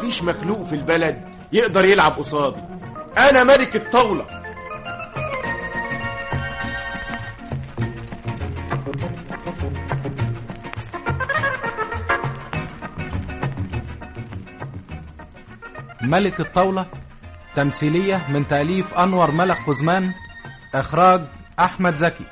مفيش مخلوق في البلد يقدر يلعب قصادي انا ملك الطاولة ملك الطاولة تمثيلية من تأليف أنور ملك قزمان إخراج أحمد زكي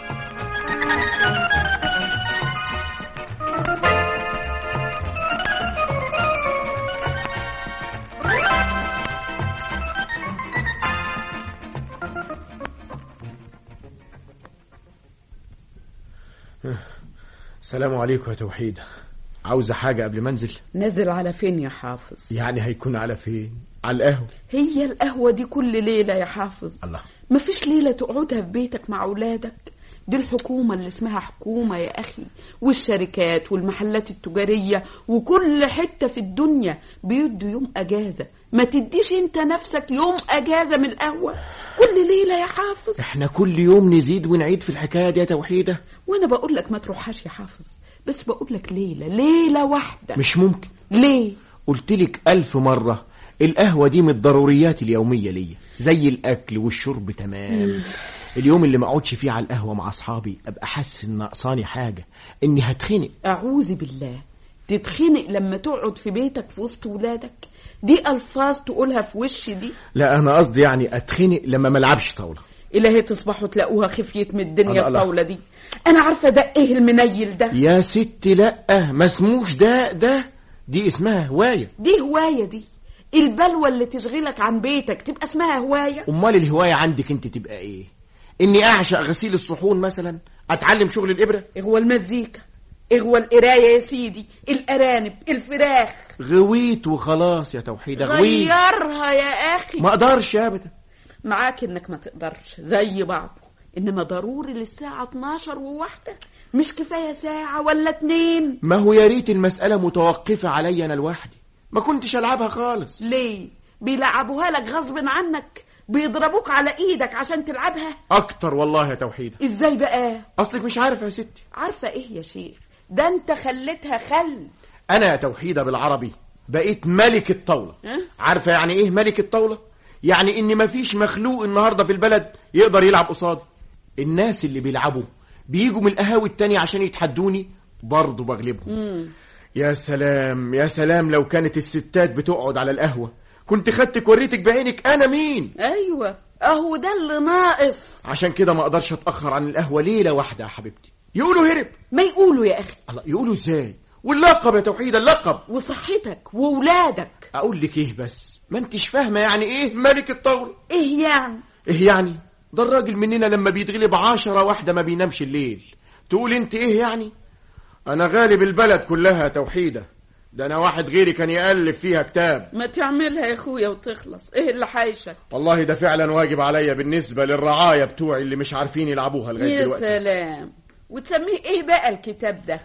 السلام عليكم يا توحيد عاوزة حاجة قبل ما انزل نازل على فين يا حافظ يعني هيكون على فين على القهوة هي القهوة دي كل ليلة يا حافظ الله مفيش ليلة تقعدها في بيتك مع أولادك دي الحكومة اللي اسمها حكومة يا أخي والشركات والمحلات التجارية وكل حتة في الدنيا بيدوا يوم أجازة ما تديش انت نفسك يوم أجازة من القهوة كل ليلة يا حافظ احنا كل يوم نزيد ونعيد في الحكاية دي يا توحيدة وأنا بقول لك ما تروحهاش يا حافظ بس بقول لك ليلة ليلة واحدة مش ممكن ليه قلت لك ألف مرة القهوة دي من الضروريات اليومية ليا زي الأكل والشرب تمام اليوم اللي ما اقعدش فيه على القهوة مع أصحابي أبقى حاسس إن ناقصاني حاجة إني هتخنق أعوذ بالله تتخنق لما تقعد في بيتك في وسط ولادك دي ألفاظ تقولها في وش دي لا أنا قصدي يعني أتخنق لما ما العبش طاولة إلهي تصبحوا تلاقوها خفيت من الدنيا الله الله. الطاولة دي أنا عارفة ده إيه المنيل ده يا ستي لأ ما اسموش ده ده دي اسمها هواية دي هواية دي البلوى اللي تشغلك عن بيتك تبقى اسمها هواية أمال الهواية عندك أنت تبقى إيه إني أعشق غسيل الصحون مثلا أتعلم شغل الإبرة إغوى المزيكا إغوى القراية يا سيدي الأرانب الفراخ غويت وخلاص يا توحيدة غويت غيرها يا أخي ما أقدرش أبدا معاك إنك ما تقدرش زي بعض إنما ضروري للساعة 12 وواحدة مش كفاية ساعة ولا اتنين ما هو يا ريت المسألة متوقفة عليا أنا لوحدي ما كنتش ألعبها خالص ليه بيلعبوها لك غصب عنك بيضربوك على ايدك عشان تلعبها أكتر والله يا توحيدة ازاي بقى أصلك مش عارف يا ستي عارفه ايه يا شيخ ده انت خليتها خل أنا يا توحيدة بالعربي بقيت ملك الطاولة ها؟ عارفة يعني إيه ملك الطاولة؟ يعني إن مفيش مخلوق النهاردة في البلد يقدر يلعب قصادي الناس اللي بيلعبوا بيجوا من القهاوي التانية عشان يتحدوني برضه بغلبهم مم. يا سلام يا سلام لو كانت الستات بتقعد على القهوة كنت خدتك وريتك بعينك أنا مين ايوه اهو ده اللي ناقص عشان كده ما أقدرش أتأخر عن القهوة ليلة واحدة يا حبيبتي يقولوا هرب ما يقولوا يا اخي الله يقولوا إزاي واللقب يا توحيد اللقب وصحتك وولادك أقول لك إيه بس ما أنتش فاهمة يعني إيه ملك الطاولة ايه يعني إيه يعني ده الراجل مننا لما بيتغلب عشرة واحدة ما بينامش الليل تقول أنت إيه يعني أنا غالب البلد كلها توحيدة ده أنا واحد غيري كان يألف فيها كتاب ما تعملها يا اخويا وتخلص ايه اللي حايشك والله ده فعلا واجب عليا بالنسبة للرعاية بتوعي اللي مش عارفين يلعبوها لغاية يا دلوقتي سلام وتسميه ايه بقى الكتاب ده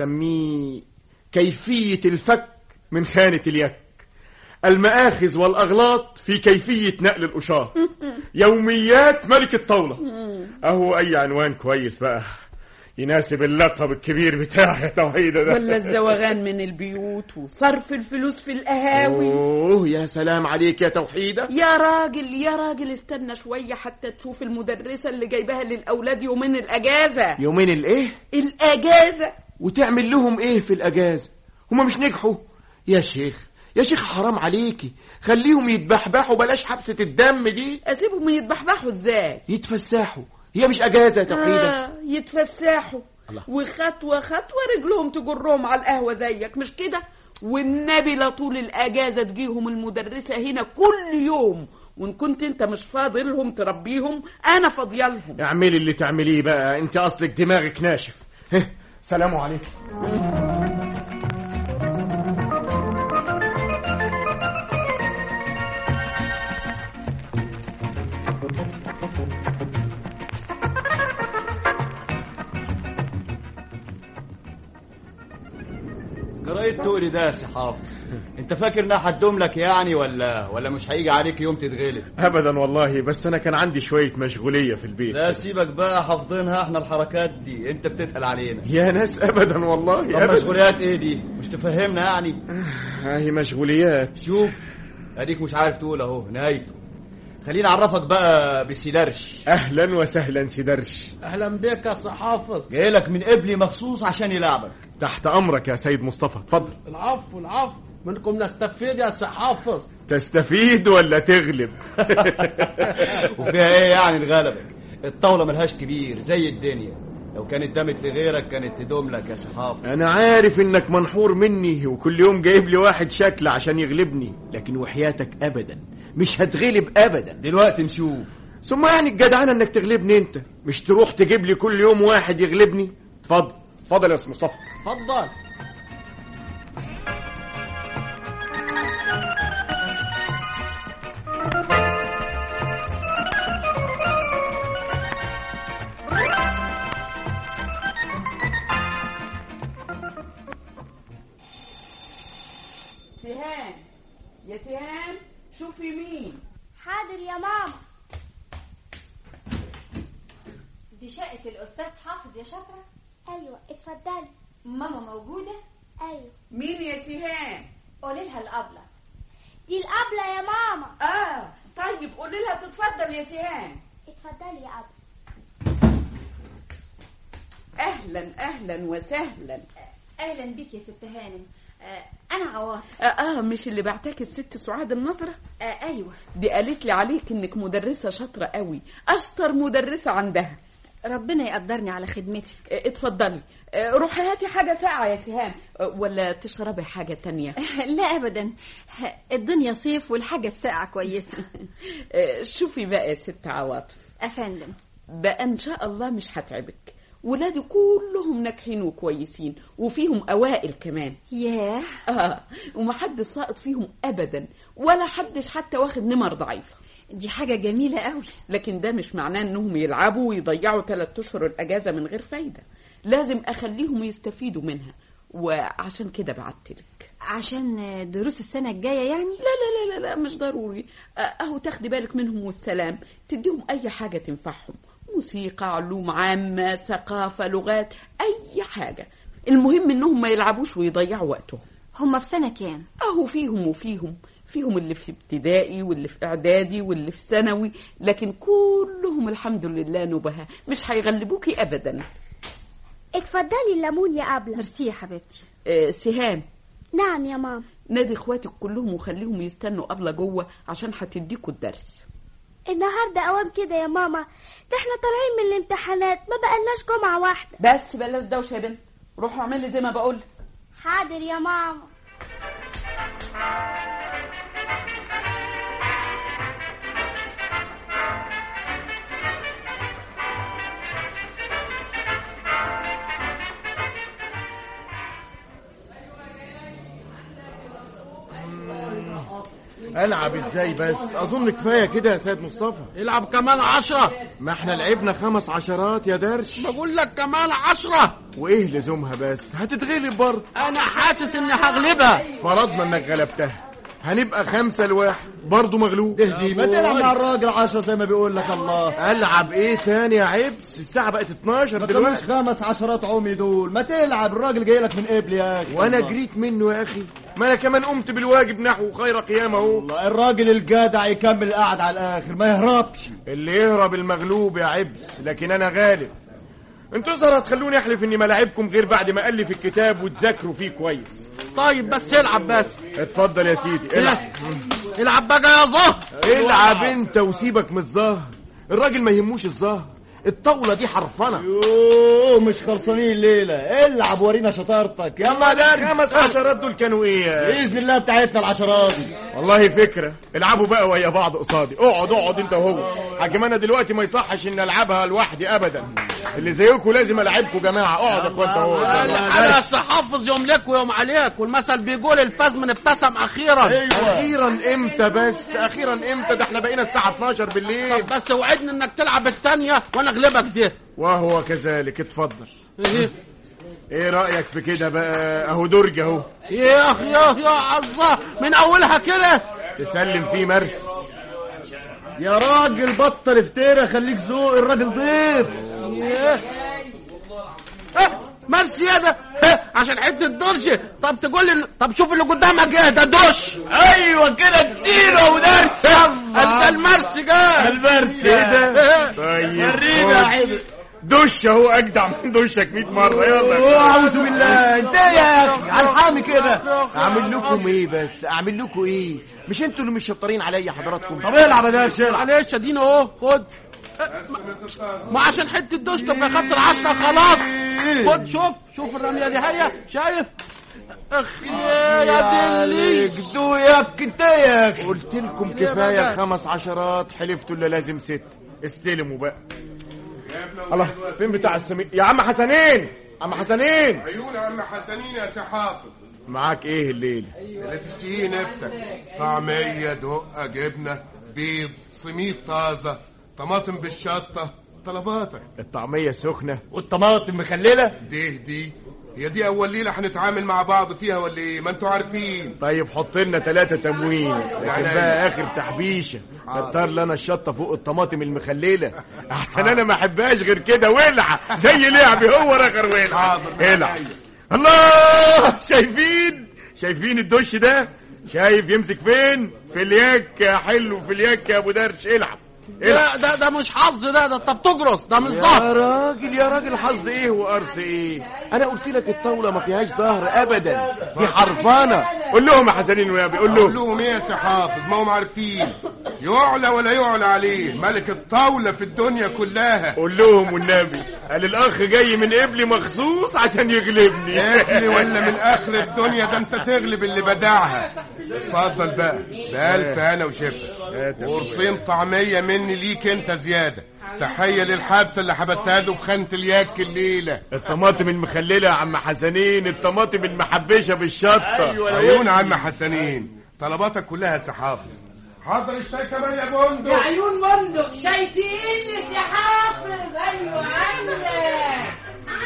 أسميه كيفية الفك من خانة اليك المآخذ والأغلاط في كيفية نقل الأشاط يوميات ملك الطاولة أهو أي عنوان كويس بقى يناسب اللقب الكبير بتاعي يا توحيد ده ولا الزوغان من البيوت وصرف الفلوس في القهاوي أوه يا سلام عليك يا توحيدة يا راجل يا راجل استنى شوية حتى تشوف المدرسة اللي جايباها للأولاد يومين الأجازة يومين الإيه الأجازة وتعمل لهم إيه في الأجازة هما مش نجحوا يا شيخ يا شيخ حرام عليكي خليهم يتبحبحوا بلاش حبسة الدم دي أسيبهم يتبحبحوا إزاي يتفسحوا هي مش أجازة يا توحيدة آه يتفسحوا الله. وخطوة خطوة رجلهم تجرهم على القهوة زيك مش كده والنبي لا طول الأجازة تجيهم المدرسة هنا كل يوم وإن كنت أنت مش فاضلهم تربيهم أنا فاضيالهم اعملي اللي تعمليه بقى انت اصلك دماغك ناشف هه، سلام عليكم جرى ايه التقل ده يا سي حافظ انت فاكر انها هتدوم لك يعني ولا ولا مش هيجي عليك يوم تتغلب ابدا والله بس انا كان عندي شويه مشغوليه في البيت لا سيبك بقى حافظينها احنا الحركات دي انت بتتقل علينا يا ناس ابدا والله طب أبداً. مشغوليات ايه دي مش تفهمنا يعني هاي مشغوليات شوف اديك مش عارف تقول اهو نهايته خليني اعرفك بقى بسيدرش اهلا وسهلا سيدرش اهلا بك يا سي حافظ جاي لك من قبلي مخصوص عشان يلعبك تحت امرك يا سيد مصطفى اتفضل العفو العفو منكم نستفيد يا سي حافظ تستفيد ولا تغلب وفيها ايه يعني الغلبك الطاوله ملهاش كبير زي الدنيا لو كانت دامت لغيرك كانت تدوم لك يا سحاف انا عارف انك منحور مني وكل يوم جايب لي واحد شكل عشان يغلبني لكن وحياتك ابدا مش هتغلب ابدا دلوقتي نشوف ثم يعني الجدعنه انك تغلبني انت مش تروح تجيب لي كل يوم واحد يغلبني اتفضل اتفضل يا استاذ مصطفى اتفضل سهام يا سهام شوفي مين حاضر يا ماما دي شقة الأستاذ حافظ يا شاطرة؟ أيوة اتفضلي ماما موجودة؟ أيوة مين يا سهام قولي لها الأبلة دي الأبلة يا ماما اه طيب قولي لها تتفضل يا سهام اتفضلي يا أبلة اهلا اهلا وسهلا أهلا بيك يا ست هانم آه أنا عواطف آه, اه مش اللي بعتك الست سعاد النظرة آه أيوة دي قالت لي عليك انك مدرسة شاطرة قوي اشطر مدرسة عندها ربنا يقدرني على خدمتي آه اتفضلي آه روحي هاتي حاجة ساقعة يا سهام آه ولا تشربي حاجة تانية لا أبدا الدنيا صيف والحاجة الساقعة كويسة آه شوفي بقى يا ست عواطف أفندم بقى ان شاء الله مش هتعبك ولادي كلهم ناجحين وكويسين وفيهم اوائل كمان ياه اه ومحدش ساقط فيهم ابدا ولا حدش حتى واخد نمر ضعيفه دي حاجة جميلة قوي لكن ده مش معناه انهم يلعبوا ويضيعوا ثلاث اشهر الاجازه من غير فايده لازم اخليهم يستفيدوا منها وعشان كده بعتلك عشان دروس السنة الجاية يعني لا لا لا لا, لا مش ضروري آه، اهو تاخدي بالك منهم والسلام تديهم اي حاجه تنفعهم موسيقى علوم عامه ثقافه لغات اي حاجه المهم انهم ما يلعبوش ويضيعوا وقتهم هما في سنة كام اهو فيهم وفيهم فيهم اللي في ابتدائي واللي في اعدادي واللي في ثانوي لكن كلهم الحمد لله نبهة مش هيغلبوكي ابدا اتفضلي الليمون يا أبلة ميرسي يا حبيبتي آه سهام نعم يا ماما نادي اخواتك كلهم وخليهم يستنوا قبل جوه عشان هتديكوا الدرس النهارده اوام كده يا ماما ده احنا طالعين من الامتحانات ما بقالناش جمعة واحدة بس بلاش دوشه يا بنت روحوا اعملي زي ما بقول حاضر يا ماما العب ازاي بس اظن كفايه كده يا سيد مصطفى العب كمان عشرة ما احنا لعبنا خمس عشرات يا درش بقول لك كمان عشرة وايه لزومها بس هتتغلب برضه انا حاسس اني هغلبها فرضنا انك غلبتها هنبقى خمسة لواحد برضه مغلوب دي ما تلعب مع الراجل عشرة زي ما بيقول لك الله العب ايه تاني يا عبس الساعه بقت 12 ما كانوش دلوقتي خمس عشرات عمي دول ما تلعب الراجل جاي لك من قبل يا اخي وانا الله. جريت منه يا اخي ما انا كمان قمت بالواجب نحو خير قيام اهو والله الراجل الجدع يكمل قاعد على الاخر ما يهربش اللي يهرب المغلوب يا عبس لكن انا غالب انتوا اظهر هتخلوني احلف اني ما لعبكم غير بعد ما الف الكتاب وتذاكروا فيه كويس طيب بس العب بس اتفضل يا سيدي العب العب بقى يا زهر العب انت وسيبك من الظهر الراجل ما يهموش الظهر الطاوله دي حرفنه يوه مش خلصانين الليله العب ورينا شطارتك يلا يلا ده ده خمس عشرات دول كانوا ايه باذن الله بتاعتنا العشرات دي والله فكره العبوا بقى ويا بعض قصادي اقعد اقعد انت وهو حاجم انا دلوقتي ما يصحش ان العبها لوحدي ابدا اللي زيكم لازم العبكم جماعه اقعد يا اخوات اهو انا حافظ يوم لك ويوم عليك والمثل بيقول الفاز من ابتسم اخيرا ايوه اخيرا امتى بس اخيرا امتى ده احنا بقينا الساعه 12 بالليل طب بس وعدني انك تلعب الثانيه وانا اغلبك دي وهو كذلك اتفضل إيه؟ ايه رايك في كده بقى اهو درج اهو يا اخي يا يا الله من اولها كده تسلم فيه مرس يا راجل بطل افترا خليك ذوق الراجل ضيف ياه. اه مرسي يا ده اه، عشان حته درش طب تقول لي طب شوف اللي قدامك ايه ده دش ايوه كده اديله ودرس ده المرسي جاي المرسي ايه ده اه. طيب ورينا يا خد. حبيبي دش اهو اجدع من دشك 100 مره يلا اعوذ بالله انت يا اخي عالحامي كده اعمل لكم ايه بس اعمل لكم ايه مش انتوا اللي مش شطارين عليا حضراتكم طب العب يا درش العب معلش ادينا اهو خد ما عشان حته دش تبقى خدت العشرة خلاص خد شوف شوف الرمية دي هي شايف اخ يا يا دلي دو ياك انت ياك قلت لكم كفايه خمس عشرات حلفتوا اللي لازم ست استلموا بقى الله فين بتاع السمين يا عم حسنين عم حسنين عيون عم حسنين يا سحافظ معاك ايه الليل اللي تشتهيه نفسك طعمية دقة جبنة بيض سميد طازة طماطم بالشطة طلباتك الطعميه سخنه والطماطم مخلله دي دي هي دي أول ليلة هنتعامل مع بعض فيها ولا إيه؟ ما أنتوا عارفين طيب حط لنا ثلاثة تموين لكن يعني بقى آخر تحبيشة كتر لنا الشطة فوق الطماطم المخللة أحسن أنا ما أحبهاش غير كده ولع زي لعبي هو رخر ولع حاضر. الع الله شايفين شايفين الدش ده شايف يمسك فين في الياك يا حلو في الياك يا أبو درش العب العب ده ده ده مش حظ ده ده انت بتجرس ده مش يا ظهر راجل يا راجل حظ ايه وقرص ايه انا قلت لك الطاوله ما فيهاش ظهر ابدا دي حرفانه قول لهم يا حسنين ويابي قول قول لهم لهم إيه يا سحافظ ما هم عارفين يعلى ولا يعلى عليه ملك الطاولة في الدنيا كلها قول لهم والنبي قال الاخ جاي من قبلي مخصوص عشان يغلبني اكل ولا من اخر الدنيا ده انت تغلب اللي بدعها اتفضل بقى بألف انا وشفا وقرصين طعمية مني ليك انت زيادة تحية للحبسة اللي حبستها له في خانة الياك الليلة الطماطم المخلله يا عم حسنين الطماطم المحبشه بالشطه عيون عم حسنين طلباتك كلها سحافة حاضر الشاي كمان يا بندق يا عيون بندق شاي تقيل يا حافظ ايوه عندك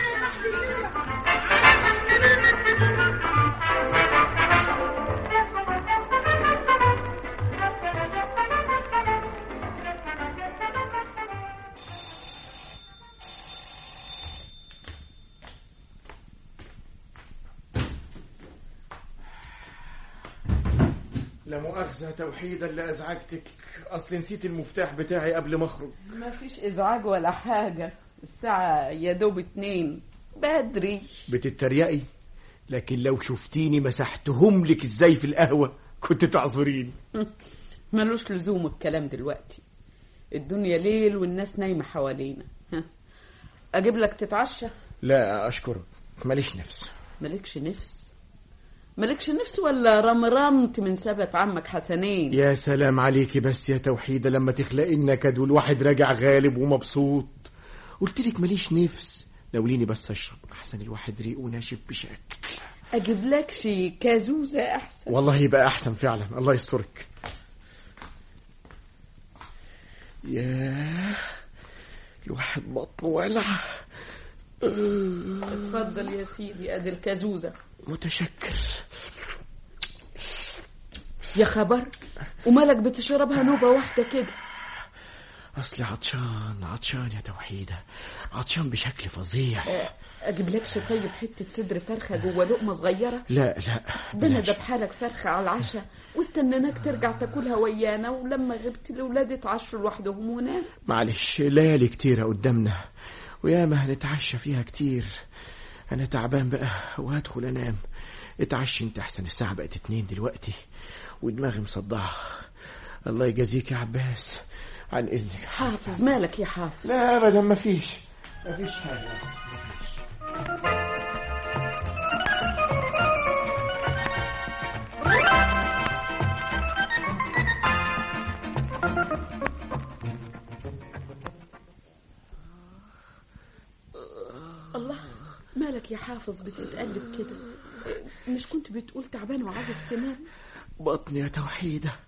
لا مؤاخذه توحيدا اللي ازعجتك اصل نسيت المفتاح بتاعي قبل ما اخرج ما فيش ازعاج ولا حاجة الساعة يا دوب اتنين بدري بتتريقي لكن لو شفتيني مسحتهم لك ازاي في القهوه كنت تعذريني ملوش لزوم الكلام دلوقتي الدنيا ليل والناس نايمة حوالينا ها. اجيب لك تتعشى لا اشكرك ماليش نفس مالكش نفس مالكش نفس ولا رمرمت من سبت عمك حسنين يا سلام عليكي بس يا توحيدة لما تخلقي النكد والواحد راجع غالب ومبسوط قلت لك ماليش نفس ناوليني بس اشرب احسن الواحد ريق وناشف بشكل اجيب لك شي كازوزة احسن والله يبقى احسن فعلا الله يسترك ياه الواحد بطنه ولع اتفضل يا سيدي ادي الكازوزة متشكر يا خبر ومالك بتشربها نوبة واحدة كده اصلي عطشان عطشان يا توحيدة عطشان بشكل فظيع اجيب لك شي طيب حتة صدر فرخة جوه لقمة صغيرة لا لا ده انا بلاش. ذبح لك فرخة على العشاء واستنيناك ترجع تاكلها ويانا ولما غبت الاولاد اتعشوا لوحدهم ونام معلش ليالي كتيرة قدامنا وياما هنتعشى فيها كتير أنا تعبان بقى وهدخل أنام اتعشي انت أحسن الساعة بقت اتنين دلوقتي ودماغي مصدعة الله يجازيك يا عباس عن إذنك حافظ مالك يا حافظ لا أبدا مفيش مفيش حاجة الله مالك يا حافظ بتتقلب كده مش كنت بتقول تعبان وعاوز تنام بطني يا توحيدة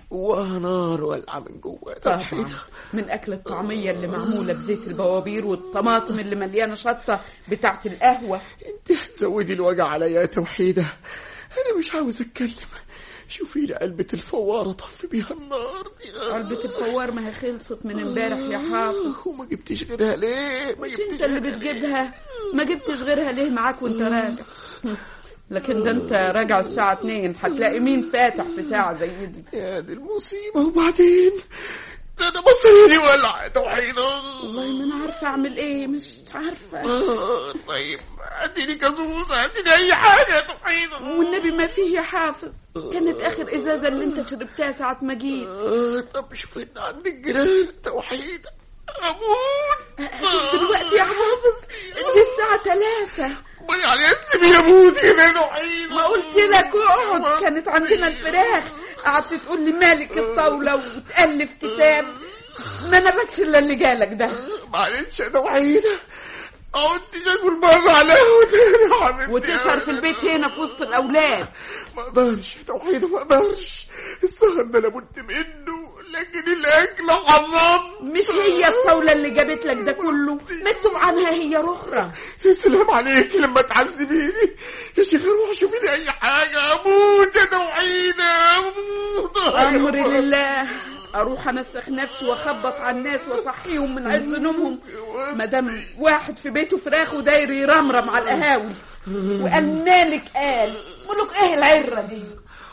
جواها نار والعة من جوا طبعا من اكل الطعميه اللي معموله بزيت البوابير والطماطم اللي مليانه شطه بتاعت القهوه انت هتزودي الوجع عليا يا توحيدة انا مش عاوز اتكلم شوفي لي علبة الفوارة طفي بيها النار دي علبة الفوار ما هي خلصت من امبارح يا حافظ وما جبتيش غيرها ليه ما مش جبتيش انت اللي بتجيبها ما جبتش غيرها ليه معاك وانت راجع لكن ده انت راجع الساعة 2 هتلاقي مين فاتح في ساعة زي دي يا دي المصيبة وبعدين ده انا مصيري ولع يا توحيدة والله ما انا عارفة اعمل ايه مش عارفة آه، طيب اديني كازوزة اديني اي حاجة يا توحيدة والنبي ما فيه يا حافظ كانت اخر ازازة اللي انت شربتها ساعة ما جيت آه، طب شوف ان عند الجيران توحيدة اموت شوف دلوقتي يا حافظ دي الساعة ثلاثة يعني انت اموت كده يا توحيدة ما قلت لك اقعد كانت عندنا الفراخ قعدت تقول لي مالك الطاولة وتألف كتاب ما نبكش الا اللي جالك ده معلش يا توحيدة اه انت شايف بره على قهوة تاني يا حبيبتي وتسهر في البيت هنا في وسط الاولاد ما اقدرش يا توحيدة ما اقدرش السهر ده لابد منه لكن الاكل حرام مش هي الطاولة اللي جابت لك ده كله مكتوب عنها هي رخرة يا سلام عليك لما تعذبيني يا شيخ روح شوفي لي اي حاجة اموت يا توحيدة اموت امر لله اروح انسخ نفسي واخبط على الناس واصحيهم من عز نومهم ما دام واحد في بيته فراخ وداير يرمرم على القهاوي وقال مالك قال ملوك ايه العره دي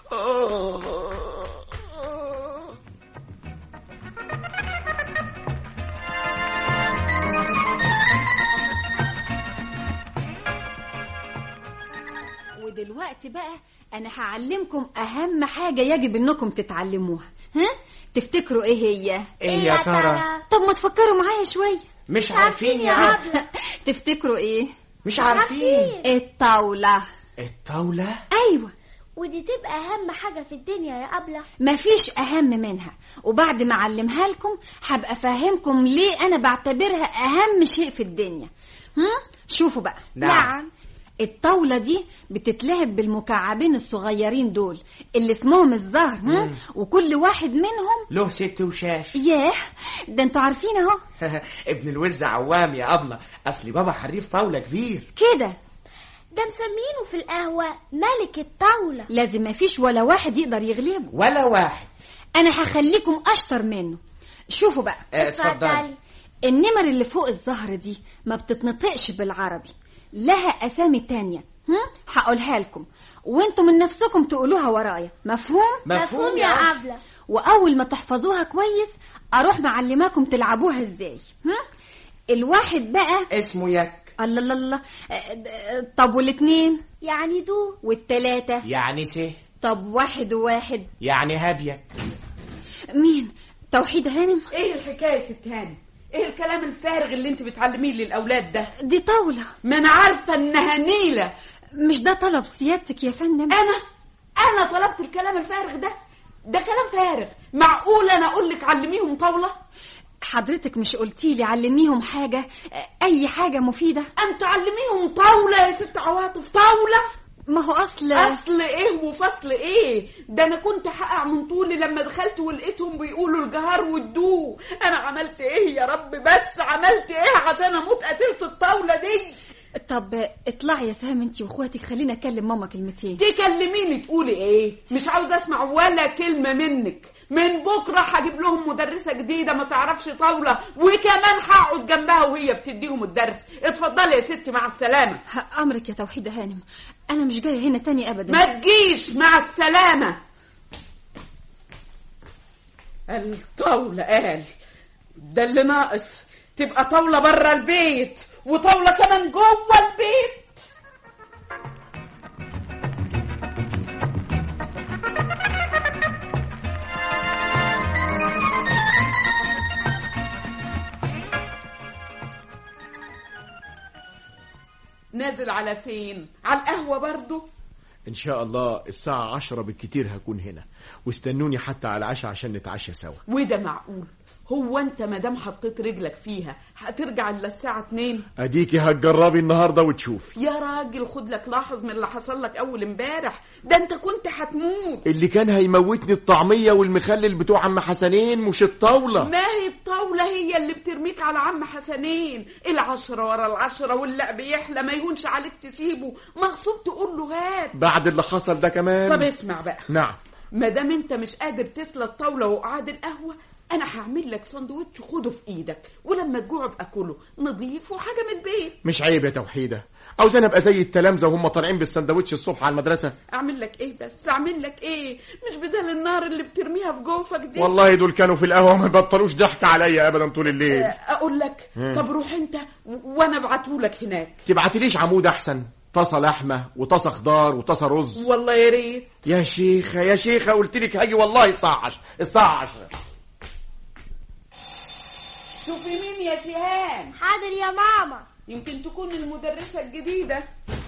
ودلوقتي بقى انا هعلمكم اهم حاجة يجب انكم تتعلموها ها تفتكروا ايه هي ايه يا ترى طب ما تفكروا معايا شوية مش عارفين يا عم تفتكروا ايه مش عارفين الطاولة الطاولة ايوه ودي تبقى أهم حاجة في الدنيا يا أبلة مفيش اهم منها وبعد ما اعلمها لكم هبقى افهمكم ليه انا بعتبرها اهم شيء في الدنيا هم؟ شوفوا بقى نعم. الطاولة دي بتتلعب بالمكعبين الصغيرين دول اللي اسمهم الزهر هم؟ وكل واحد منهم له ست وشاش ياه ده انتوا عارفين اهو ابن الوز عوام يا أبلة أصلي بابا حريف طاولة كبير كده ده مسمينه في القهوة ملك الطاولة لازم مفيش ولا واحد يقدر يغلبه ولا واحد انا هخليكم اشطر منه شوفوا بقى اه، اتفضلي النمر اللي فوق الزهر دي ما بتتنطقش بالعربي لها اسامي تانية هم؟ هقولها لكم وانتم من نفسكم تقولوها ورايا مفهوم مفهوم يا أبلة واول ما تحفظوها كويس اروح معلماكم تلعبوها ازاي هم؟ الواحد بقى اسمه يك الله الله الله اه، اه، طب والاتنين يعني دو والتلاتة يعني سه طب واحد وواحد يعني هابية مين توحيد هانم ايه الحكايه يا ست هانم ايه الكلام الفارغ اللي انت بتعلميه للاولاد ده دي طاولة ما انا عارفه انها نيله مش ده طلب سيادتك يا فندم انا انا طلبت الكلام الفارغ ده ده كلام فارغ معقول انا اقول لك علميهم طاوله حضرتك مش قلتي لي علميهم حاجة أي حاجة مفيدة انت علميهم طاوله يا ست عواطف طاوله ما هو أصل اصل ايه وفصل ايه ده انا كنت حقع من طولي لما دخلت ولقيتهم بيقولوا الجهار والدو انا عملت ايه يا رب بس عملت ايه عشان اموت قتلت الطاوله دي طب اطلعي يا سهام انتي واخواتك خلينا اكلم ماما كلمتين تكلميني تقولي ايه مش عاوزه اسمع ولا كلمه منك من بكره هجيب لهم مدرسه جديده ما تعرفش طاوله وكمان هقعد جنبها وهي بتديهم الدرس اتفضلي يا ستي مع السلامه امرك يا توحيد هانم انا مش جايه هنا تاني ابدا ما تجيش مع السلامه الطاوله قال ده اللي ناقص تبقى طاوله بره البيت وطاوله كمان جوه البيت نازل على فين على القهوه برضو ان شاء الله الساعة عشرة بالكتير هكون هنا واستنوني حتى على العشاء عشان نتعشى سوا وده معقول هو انت ما دام حطيت رجلك فيها هترجع الا الساعه 2 اديكي هتجربي النهارده وتشوفي يا راجل خد لك لاحظ من اللي حصل لك اول امبارح ده انت كنت هتموت اللي كان هيموتني الطعميه والمخلل بتوع عم حسنين مش الطاوله ما هي الطاولة هي اللي بترميك على عم حسنين العشرة ورا العشرة واللعب يحلى ما يهونش عليك تسيبه مغصوب تقول له هات بعد اللي حصل ده كمان طب اسمع بقى نعم ما دام انت مش قادر تسلى الطاولة وقعاد القهوة انا هعمل لك سندوتش خده في ايدك ولما تجوع ابقى كله نضيف وحاجة من البيت مش عيب يا توحيده عاوز انا ابقى زي التلامذه وهم طالعين بالسندوتش الصبح على المدرسه اعمل لك ايه بس اعمل لك ايه مش بدل النار اللي بترميها في جوفك دي والله دول كانوا في القهوه ما يبطلوش ضحك عليا ابدا طول الليل آه، اقول لك مم. طب روح انت و- وانا ابعتهولك هناك تبعتليش عمود احسن طاسه لحمه وطاسه خضار وطاسه رز والله يا ريت يا شيخه يا شيخه قلت لك هاجي والله الساعه 10 الساعه 10 شوفي مين يا سيهان حاضر يا ماما يمكن تكون المدرسة الجديدة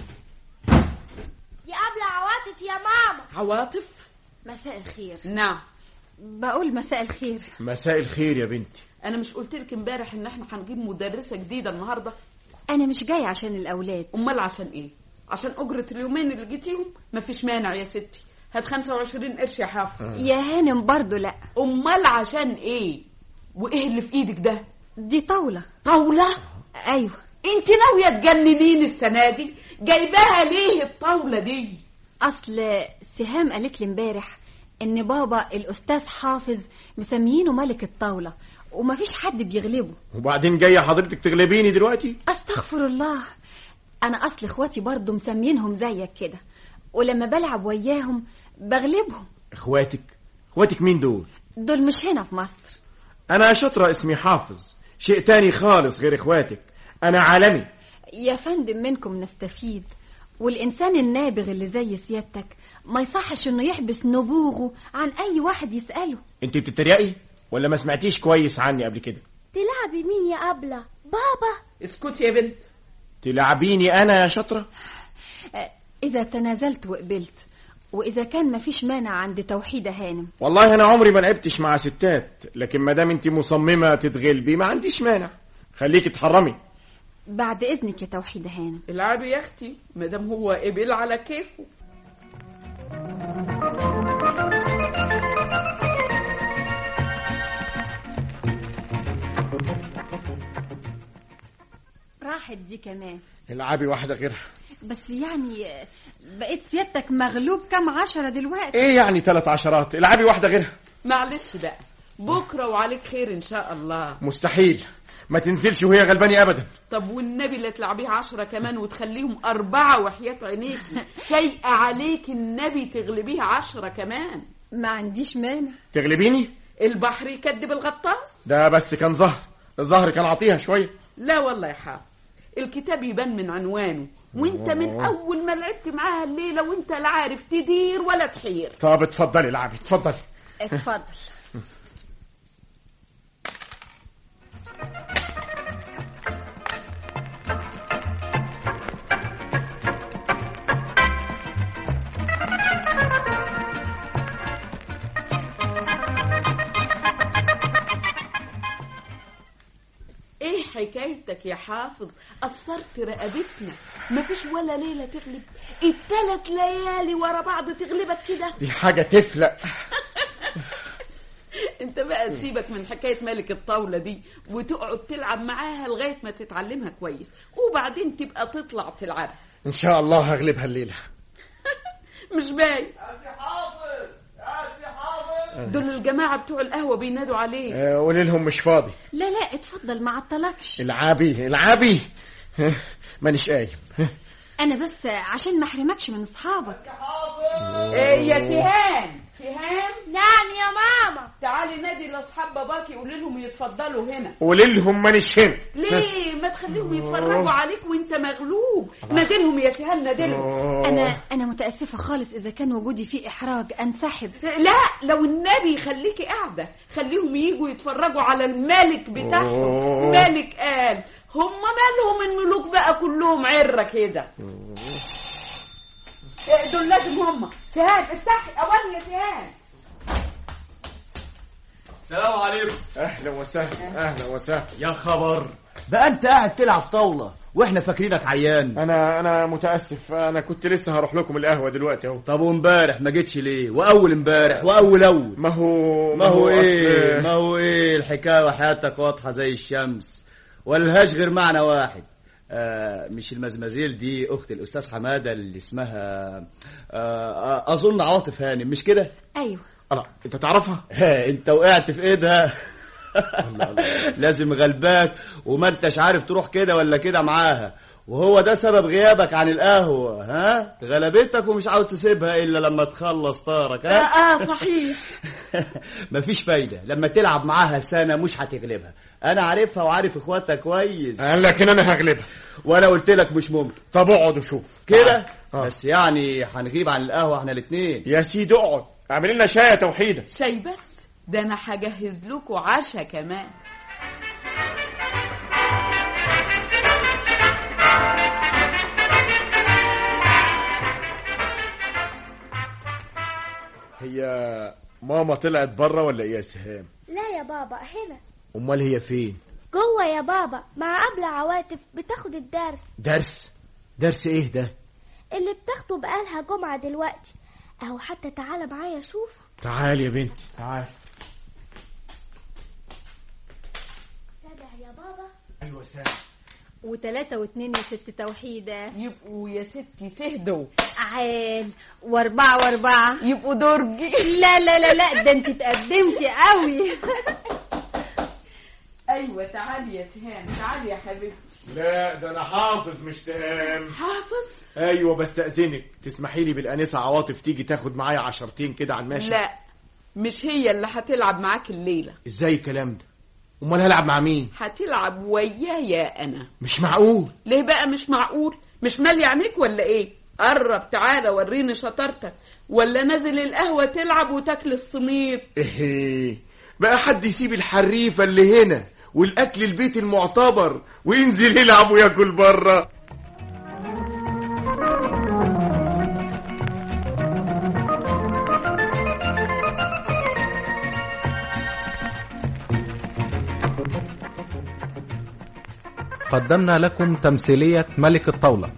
دي قبل عواطف يا ماما عواطف مساء الخير نعم بقول مساء الخير مساء الخير يا بنتي انا مش قلت لك امبارح ان احنا هنجيب مدرسة جديدة النهاردة انا مش جاي عشان الاولاد امال عشان ايه عشان اجرة اليومين اللي جيتيهم مفيش مانع يا ستي هات 25 قرش يا حافظ يا هانم برضو لا امال عشان ايه وايه اللي في ايدك ده دي طاولة طاولة ايوه انت ناوية تجننين السنة دي جايباها ليه الطاولة دي اصل سهام قالت لي امبارح ان بابا الاستاذ حافظ مسميينه ملك الطاولة ومفيش حد بيغلبه وبعدين جايه حضرتك تغلبيني دلوقتي استغفر الله انا اصل اخواتي برضو مسمينهم زيك كده ولما بلعب وياهم بغلبهم اخواتك اخواتك مين دول دول مش هنا في مصر انا شطره اسمي حافظ شيء تاني خالص غير اخواتك انا عالمي يا فندم منكم نستفيد والإنسان النابغ اللي زي سيادتك ما يصحش إنه يحبس نبوغه عن أي واحد يسأله انت بتتريقي ولا ما سمعتيش كويس عني قبل كده تلعبي مين يا أبلة بابا اسكتي يا بنت تلعبيني انا يا شطره آه، إذا تنازلت وقبلت وإذا كان مفيش مانع عند توحيدة هانم والله انا عمري ما لعبتش مع ستات لكن ما دام انت مصممه تتغلبي ما عنديش مانع خليكي تحرمي بعد إذنك يا توحيدة هانم العبي يا اختي ما دام هو قبل على كيفه راحت دي كمان العبي واحده غيرها بس يعني آه، بقيت سيادتك مغلوب كام عشرة دلوقتي ايه يعني ثلاث عشرات العبي واحده غيرها معلش بقى بكره وعليك خير ان شاء الله مستحيل ما تنزلش وهي غلباني ابدا طب والنبي اللي تلعبيه عشرة كمان وتخليهم أربعة وحياة عينيكي شيء عليك النبي تغلبيه عشرة كمان ما عنديش مانع تغلبيني البحر يكدب الغطاس ده بس كان زهر الزهر كان عطيها شويه لا والله يا حافظ الكتاب يبان من عنوانه وانت من اول ما لعبت معاها الليله وانت لا عارف تدير ولا تحير طب اتفضلي العبي اتفضلي اتفضل ايه حكايتك يا حافظ قصرت رقبتنا مفيش ولا ليله تغلب التلات ليالي ورا بعض تغلبك كده دي حاجه تفلق انت بقى تسيبك من حكايه ملك الطاوله دي وتقعد تلعب معاها لغايه ما تتعلمها كويس وبعدين تبقى تطلع تلعب ان شاء الله هغلبها الليله مش باين دول الجماعه بتوع القهوه بينادوا عليه آه، قولي لهم مش فاضي لا لا اتفضل ما عطلكش العبي العبي مانيش قايم انا بس عشان ما احرمكش من اصحابك ايه يا سهام سهام نعم يا ماما تعالي نادي لاصحاب باباكي قولي لهم يتفضلوا هنا قولي لهم مانيش هنا ليه ما تخليهم يتفرجوا عليك وانت مغلوب نادلهم يا سهام نادلهم انا انا متاسفه خالص اذا كان وجودي فيه احراج انسحب لا لو النبي خليكي قاعده خليهم يجوا يتفرجوا على الملك بتاعهم أوه. ملك قال هم مالهم الملوك بقى كلهم عره كده إيه دول لازم هم سهام افتحي اوان يا سهام السلام عليكم اهلا وسهلا اهلا وسهلا يا خبر بقى انت قاعد تلعب طاوله واحنا فاكرينك عيان انا انا متاسف انا كنت لسه هروح لكم القهوه دلوقتي اهو طب وامبارح ما جيتش ليه واول امبارح واول اول ما هو ما هو ايه أصل- ما هو ايه الحكايه وحياتك واضحه زي الشمس ولهاش غير معنى واحد آه مش المزمزيل دي اخت الاستاذ حماده اللي اسمها آه آه اظن عاطف هانم مش كده ايوه الله انت تعرفها ها انت وقعت في ايدها لازم غلباك وما انتش عارف تروح كده ولا كده معاها وهو ده سبب غيابك عن القهوة ها غلبتك ومش عاوز تسيبها إلا لما تخلص طارك اه, ها آه صحيح مفيش فايدة لما تلعب معاها سنة مش هتغلبها أنا عارفها وعارف إخواتها كويس قال لكن انا هغلبها وأنا قلت لك مش ممكن طب اقعد وشوف كده آه. بس يعني هنغيب عن القهوة احنا الاتنين يا سيدي اقعد اعمل لنا شاي يا توحيده شاي بس ده انا هجهز لكم عشاء كمان هي ماما طلعت بره ولا ايه يا سهام لا يا بابا هنا امال هي فين جوه يا بابا مع قبل عواطف بتاخد الدرس درس درس ايه ده اللي بتاخده بقالها جمعة دلوقتي اهو حتى تعالى معايا شوف تعال يا بنتي تعال سامع يا بابا ايوه سام وتلاتة واتنين يا ست توحيدة يبقوا يا ستي سهدوا عال واربعة واربعة يبقوا درجي لا لا لا لا ده انت تقدمتي قوي ايوه تعالي يا سهام تعالي يا حبيبتي لا ده انا حافظ مش تهام حافظ ايوه بستأذنك تسمحي لي بالانسه عواطف تيجي تاخد معايا عشرتين كده على الماشي لا مش هي اللي هتلعب معاك الليله ازاي الكلام ده امال هلعب مع مين هتلعب ويايا انا مش معقول ليه بقى مش معقول مش مالي عينيك ولا ايه قرب تعالى وريني شطارتك ولا نازل القهوة تلعب وتاكل السميط ايه بقى حد يسيب الحريفه اللي هنا والاكل البيت المعتبر وينزل يلعب وياكل بره قدمنا لكم تمثيلية ملك الطاولة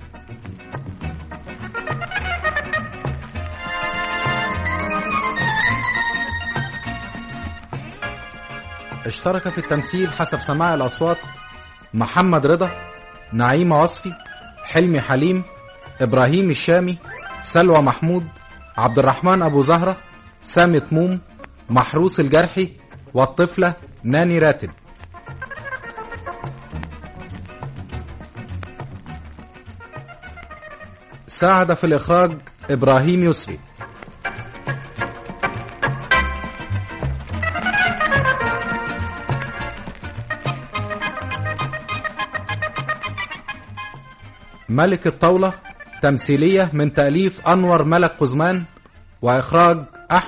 اشترك في التمثيل حسب سماع الأصوات محمد رضا نعيمة وصفي حلمي حليم إبراهيم الشامي سلوى محمود عبد الرحمن أبو زهرة سامي طموم محروس الجرحي والطفلة ناني راتب ساعد في الإخراج إبراهيم يسري ملك الطاولة تمثيلية من تأليف أنور ملك قزمان وإخراج